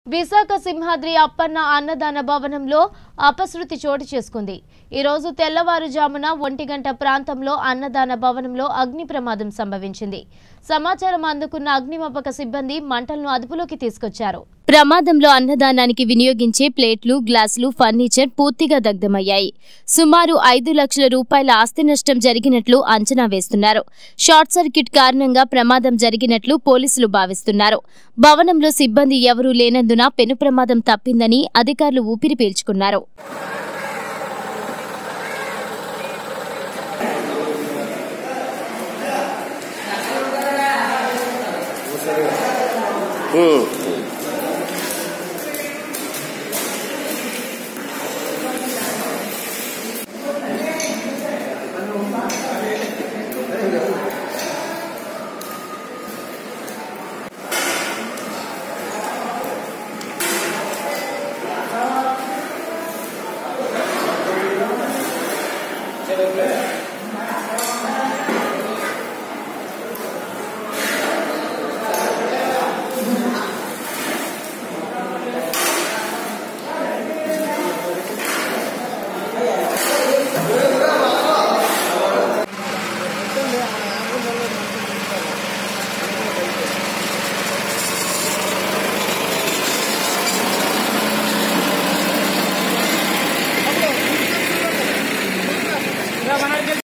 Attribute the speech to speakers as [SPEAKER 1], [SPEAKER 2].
[SPEAKER 1] విశాఖ సింహాద్రి అప్పన్న అన్నదాన భవనంలో అపశృతి చోటు చేసుకుంది ఈ రోజు తెల్లవారుజామున ఒంటి గంట ప్రాంతంలో అన్నదాన భవనంలో అగ్ని ప్రమాదం సంభవించింది సమాచారం అందుకున్న అగ్నిమాపక సిబ్బంది మంటలను అదుపులోకి తీసుకొచ్చారు ప్రమాదంలో అన్నదానానికి వినియోగించే ప్లేట్లు గ్లాసులు ఫర్నిచర్ పూర్తిగా దగ్ధమయ్యాయి సుమారు ఐదు లక్షల రూపాయల ఆస్తి నష్టం జరిగినట్లు అంచనా వేస్తున్నారు షార్ట్ సర్క్యూట్ కారణంగా ప్రమాదం జరిగినట్లు పోలీసులు భావిస్తున్నారు భవనంలో సిబ్బంది ఎవరూ లేనందున పెను ప్రమాదం తప్పిందని అధికారులు ఊపిరి పీల్చుకున్నారు
[SPEAKER 2] ఉమ్.